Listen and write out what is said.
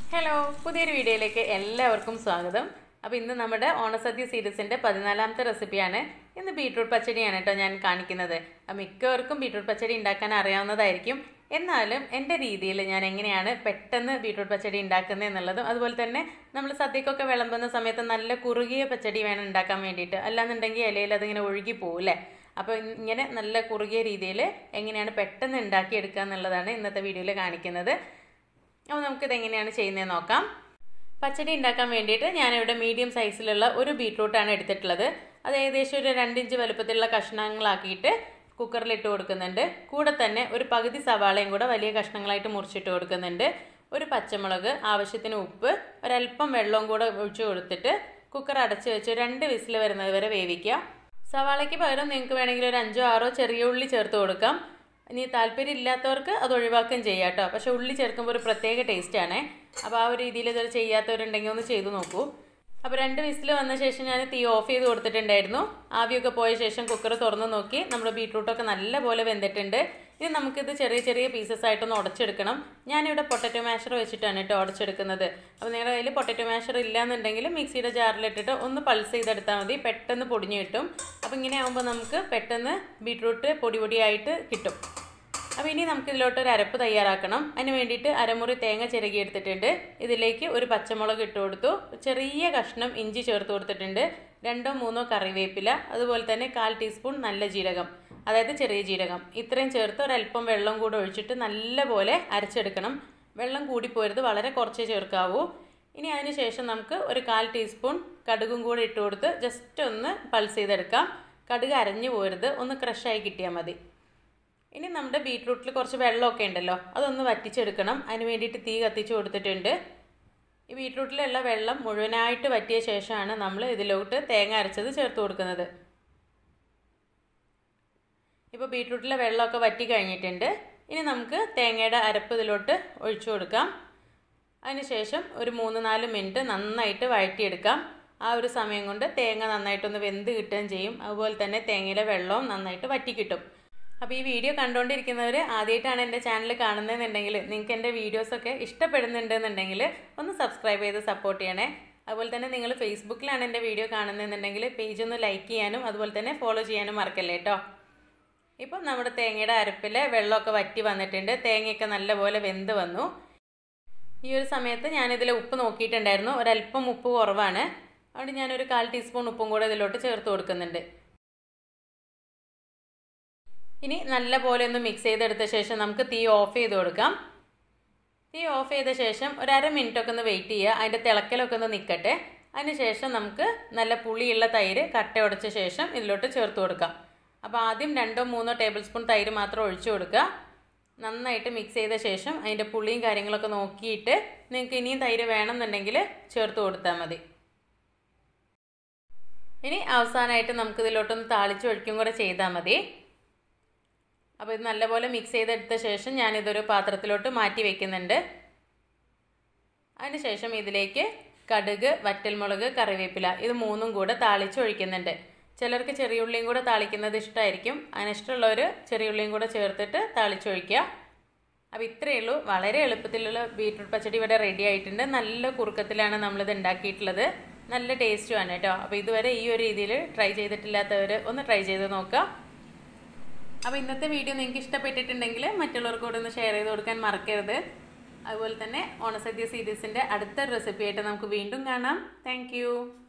hello പുതിയൊരു വീഡിയോയിലേക്ക് എല്ലാവർക്കും സ്വാഗതം അപ്പോൾ ഇന്ന് നമ്മുടെ ഓണസദ്യ സീരീസിൻ്റെ പതിനാലാമത്തെ റെസിപ്പിയാണ് ഇന്ന് ബീട്രൂട്ട് പച്ചടിയാണ് കേട്ടോ ഞാൻ കാണിക്കുന്നത് അപ്പോൾ മിക്കവർക്കും ബീട്രൂട്ട് പച്ചടി ഉണ്ടാക്കാൻ അറിയാവുന്നതായിരിക്കും എന്നാലും എൻ്റെ രീതിയിൽ ഞാൻ എങ്ങനെയാണ് പെട്ടെന്ന് ബീട്രൂട്ട് പച്ചടി ഉണ്ടാക്കുന്നത് എന്നുള്ളതും അതുപോലെ തന്നെ നമ്മൾ സദ്യക്കൊക്കെ വിളമ്പുന്ന സമയത്ത് നല്ല കുറുകിയ പച്ചടി വേണം ഉണ്ടാക്കാൻ വേണ്ടിയിട്ട് അല്ലാന്നുണ്ടെങ്കിൽ ഇലയിൽ അതിങ്ങനെ ഒഴുകി പോകില്ലേ അപ്പോൾ ഇങ്ങനെ നല്ല കുറുകിയ രീതിയിൽ എങ്ങനെയാണ് പെട്ടെന്ന് ഉണ്ടാക്കിയെടുക്കുക എന്നുള്ളതാണ് ഇന്നത്തെ വീഡിയോയിൽ കാണിക്കുന്നത് അപ്പോൾ നമുക്കിത് എങ്ങനെയാണ് ചെയ്യുന്നത് നോക്കാം പച്ചടി ഉണ്ടാക്കാൻ വേണ്ടിയിട്ട് ഞാനിവിടെ മീഡിയം സൈസിലുള്ള ഒരു ബീട്രൂട്ടാണ് എടുത്തിട്ടുള്ളത് അത് ഏകദേശം ഒരു രണ്ട് ഇഞ്ച് വലുപ്പത്തിലുള്ള കഷ്ണങ്ങളാക്കിയിട്ട് കുക്കറിൽ ഇട്ട് കൊടുക്കുന്നുണ്ട് കൂടെ തന്നെ ഒരു പകുതി സവാളയും കൂടെ വലിയ കഷ്ണങ്ങളായിട്ട് മുറിച്ചിട്ട് കൊടുക്കുന്നുണ്ട് ഒരു പച്ചമുളക് ആവശ്യത്തിന് ഉപ്പ് ഒരല്പം വെള്ളവും കൂടെ ഒഴിച്ചു കൊടുത്തിട്ട് കുക്കർ അടച്ച് വെച്ച് രണ്ട് വിസിൽ വരുന്നത് വരെ വേവിക്കുക സവാളയ്ക്ക് പകരം നിങ്ങൾക്ക് വേണമെങ്കിൽ ഒരു അഞ്ചോ ആറോ ചെറിയ ഉള്ളി ചേർത്ത് കൊടുക്കാം ഇനി താല്പര്യം ഇല്ലാത്തവർക്ക് അത് ഒഴിവാക്കുകയും ചെയ്യാം കേട്ടോ പക്ഷേ ഉള്ളി ചേർക്കുമ്പോൾ ഒരു പ്രത്യേക ടേസ്റ്റാണ് അപ്പോൾ ആ ഒരു രീതിയിൽ ഇതുവരെ ചെയ്യാത്തവരുണ്ടെങ്കിൽ ഒന്ന് ചെയ്തു നോക്കൂ അപ്പോൾ രണ്ട് വിസിൽ വന്ന ശേഷം ഞാൻ തീ ഓഫ് ചെയ്ത് കൊടുത്തിട്ടുണ്ടായിരുന്നു ആവിയൊക്കെ പോയ ശേഷം കുക്കർ തുറന്ന് നോക്കി നമ്മുടെ ബീട്രൂട്ടൊക്കെ നല്ലപോലെ വെന്തിട്ടുണ്ട് ഇനി നമുക്കിത് ചെറിയ ചെറിയ പീസസ് ആയിട്ടൊന്ന് ഉടച്ചെടുക്കണം ഞാനിവിടെ പൊട്ടറ്റോ മാഷർ വെച്ചിട്ടാണ് കേട്ടോ ഉടച്ചെടുക്കുന്നത് അപ്പോൾ നിങ്ങളുടെ കയ്യിൽ പൊട്ടറ്റോ മാഷർ ഇല്ലാന്നുണ്ടെങ്കിൽ മിക്സിയുടെ ജാറിലിട്ടിട്ട് ഒന്ന് പൾസ് ചെയ്തെടുത്താൽ മതി പെട്ടെന്ന് പൊടിഞ്ഞു കിട്ടും അപ്പോൾ ഇങ്ങനെ ആകുമ്പോൾ നമുക്ക് പെട്ടെന്ന് ബീട്രൂട്ട് പൊടി പൊടിയായിട്ട് കിട്ടും അപ്പോൾ ഇനി നമുക്ക് ഇതിലോട്ട് ഒരു അരപ്പ് തയ്യാറാക്കണം അതിന് വേണ്ടിയിട്ട് അരമുറി തേങ്ങ ചിരകി എടുത്തിട്ടുണ്ട് ഇതിലേക്ക് ഒരു പച്ചമുളക് ഇട്ട് കൊടുത്തു ചെറിയ കഷ്ണം ഇഞ്ചി ചേർത്ത് കൊടുത്തിട്ടുണ്ട് രണ്ടോ മൂന്നോ കറിവേപ്പില അതുപോലെ തന്നെ കാൽ ടീസ്പൂൺ നല്ല ജീരകം അതായത് ചെറിയ ജീരകം ഇത്രയും ചേർത്ത് ഒരല്പം വെള്ളം കൂടെ ഒഴിച്ചിട്ട് നല്ലപോലെ അരച്ചെടുക്കണം വെള്ളം കൂടിപ്പോരുത് വളരെ കുറച്ചേ ചേർക്കാവൂ ഇനി അതിന് ശേഷം നമുക്ക് ഒരു കാൽ ടീസ്പൂൺ കടുകും കൂടെ ഇട്ട് കൊടുത്ത് ജസ്റ്റ് ഒന്ന് പൾസ് ചെയ്തെടുക്കാം കടുക് അരഞ്ഞു പോരുത് ഒന്ന് ക്രഷായി കിട്ടിയാൽ മതി ഇനി നമ്മുടെ ബീട്രൂട്ടിൽ കുറച്ച് വെള്ളമൊക്കെ ഉണ്ടല്ലോ അതൊന്ന് വറ്റിച്ചെടുക്കണം അതിന് വേണ്ടിയിട്ട് തീ കത്തിച്ച് കൊടുത്തിട്ടുണ്ട് ഈ ബീട്രൂട്ടിലുള്ള വെള്ളം മുഴുവനായിട്ട് വറ്റിയ ശേഷമാണ് നമ്മൾ ഇതിലോട്ട് തേങ്ങ അരച്ചത് ചേർത്ത് കൊടുക്കുന്നത് ഇപ്പോൾ ബീട്രൂട്ടിലെ വെള്ളമൊക്കെ വറ്റി കഴിഞ്ഞിട്ടുണ്ട് ഇനി നമുക്ക് തേങ്ങയുടെ അരപ്പ് ഇതിലോട്ട് ഒഴിച്ചു കൊടുക്കാം അതിനുശേഷം ഒരു മൂന്ന് നാല് മിനിറ്റ് നന്നായിട്ട് വഴറ്റിയെടുക്കാം ആ ഒരു സമയം കൊണ്ട് തേങ്ങ നന്നായിട്ടൊന്ന് വെന്ത് കിട്ടുകയും ചെയ്യും അതുപോലെ തന്നെ തേങ്ങയിലെ വെള്ളവും നന്നായിട്ട് വറ്റി കിട്ടും അപ്പോൾ ഈ വീഡിയോ കണ്ടുകൊണ്ടിരിക്കുന്നവർ ആദ്യമായിട്ടാണ് എൻ്റെ ചാനൽ കാണുന്നതെന്നുണ്ടെങ്കിൽ നിങ്ങൾക്ക് എൻ്റെ വീഡിയോസൊക്കെ ഇഷ്ടപ്പെടുന്നുണ്ടെന്നുണ്ടെങ്കിൽ ഒന്ന് സബ്സ്ക്രൈബ് ചെയ്ത് സപ്പോർട്ട് ചെയ്യണേ അതുപോലെ തന്നെ നിങ്ങൾ ഫേസ്ബുക്കിലാണ് എൻ്റെ വീഡിയോ കാണുന്നതെന്നുണ്ടെങ്കിൽ പേജ് ഒന്ന് ലൈക്ക് ചെയ്യാനും അതുപോലെ തന്നെ ഫോളോ ചെയ്യാനും മറക്കല്ലേ കേട്ടോ ഇപ്പം നമ്മുടെ തേങ്ങയുടെ അരപ്പിൽ വെള്ളമൊക്കെ വറ്റി വന്നിട്ടുണ്ട് തേങ്ങയൊക്കെ നല്ലപോലെ വെന്ത് വന്നു ഈ ഒരു സമയത്ത് ഞാനിതിൽ ഉപ്പ് നോക്കിയിട്ടുണ്ടായിരുന്നു ഒരല്പം ഉപ്പ് കുറവാണ് അതുകൊണ്ട് ഞാനൊരു കാൽ ടീസ്പൂൺ ഉപ്പും കൂടെ ഇതിലോട്ട് ചേർത്ത് കൊടുക്കുന്നുണ്ട് ഇനി നല്ല പോലെ ഒന്ന് മിക്സ് ചെയ്തെടുത്ത ശേഷം നമുക്ക് തീ ഓഫ് ചെയ്ത് കൊടുക്കാം തീ ഓഫ് ചെയ്ത ശേഷം ഒരു അര മിനിറ്റ് ഒക്കെ ഒന്ന് വെയിറ്റ് ചെയ്യുക അതിൻ്റെ തിളക്കലൊക്കെ ഒന്ന് നിൽക്കട്ടെ അതിന് ശേഷം നമുക്ക് നല്ല പുളിയുള്ള തൈര് കട്ട ഉടച്ച ശേഷം ഇതിലോട്ട് ചേർത്ത് കൊടുക്കാം അപ്പോൾ ആദ്യം രണ്ടോ മൂന്നോ ടേബിൾ സ്പൂൺ തൈര് മാത്രം ഒഴിച്ചു കൊടുക്കുക നന്നായിട്ട് മിക്സ് ചെയ്ത ശേഷം അതിൻ്റെ പുളിയും കാര്യങ്ങളൊക്കെ നോക്കിയിട്ട് നിങ്ങൾക്ക് ഇനിയും തൈര് വേണമെന്നുണ്ടെങ്കിൽ ചേർത്ത് കൊടുത്താൽ മതി ഇനി അവസാനമായിട്ട് നമുക്കിതിലോട്ടൊന്ന് താളിച്ച് ഒഴിക്കും കൂടെ ചെയ്താൽ മതി അപ്പോൾ ഇത് നല്ലപോലെ മിക്സ് ചെയ്തെടുത്ത ശേഷം ഞാനിതൊരു പാത്രത്തിലോട്ട് മാറ്റി വെക്കുന്നുണ്ട് അതിനുശേഷം ഇതിലേക്ക് കടുക് വറ്റൽമുളക് കറിവേപ്പില ഇത് മൂന്നും കൂടെ താളിച്ച് ഒഴിക്കുന്നുണ്ട് ചിലർക്ക് ചെറിയുള്ളിയും കൂടെ താളിക്കുന്നത് ഇഷ്ടമായിരിക്കും അതിനിഷ്ടമുള്ളവർ ചെറിയുള്ളിയും കൂടെ ചേർത്തിട്ട് താളിച്ചൊഴിക്കുക അപ്പോൾ ഇത്രയേ ഉള്ളൂ വളരെ എളുപ്പത്തിലുള്ള ബീട്രൂട്ട് പച്ചടി ഇവിടെ റെഡി ആയിട്ടുണ്ട് നല്ല കുറുക്കത്തിലാണ് നമ്മളിത് ഉണ്ടാക്കിയിട്ടുള്ളത് നല്ല ടേസ്റ്റുമാണ് കേട്ടോ അപ്പോൾ ഇതുവരെ ഈ ഒരു രീതിയിൽ ട്രൈ ചെയ്തിട്ടില്ലാത്തവർ ഒന്ന് ട്രൈ ചെയ്ത് നോക്കുക അപ്പോൾ ഇന്നത്തെ വീഡിയോ നിങ്ങൾക്ക് ഇഷ്ടപ്പെട്ടിട്ടുണ്ടെങ്കിൽ മറ്റുള്ളവർക്ക് കൂടെ ഒന്ന് ഷെയർ ചെയ്ത് കൊടുക്കാൻ മറക്കരുത് അതുപോലെ തന്നെ ഓണസദ്യ സീരീസിൻ്റെ അടുത്ത റെസിപ്പി ആയിട്ട് നമുക്ക് വീണ്ടും കാണാം താങ്ക്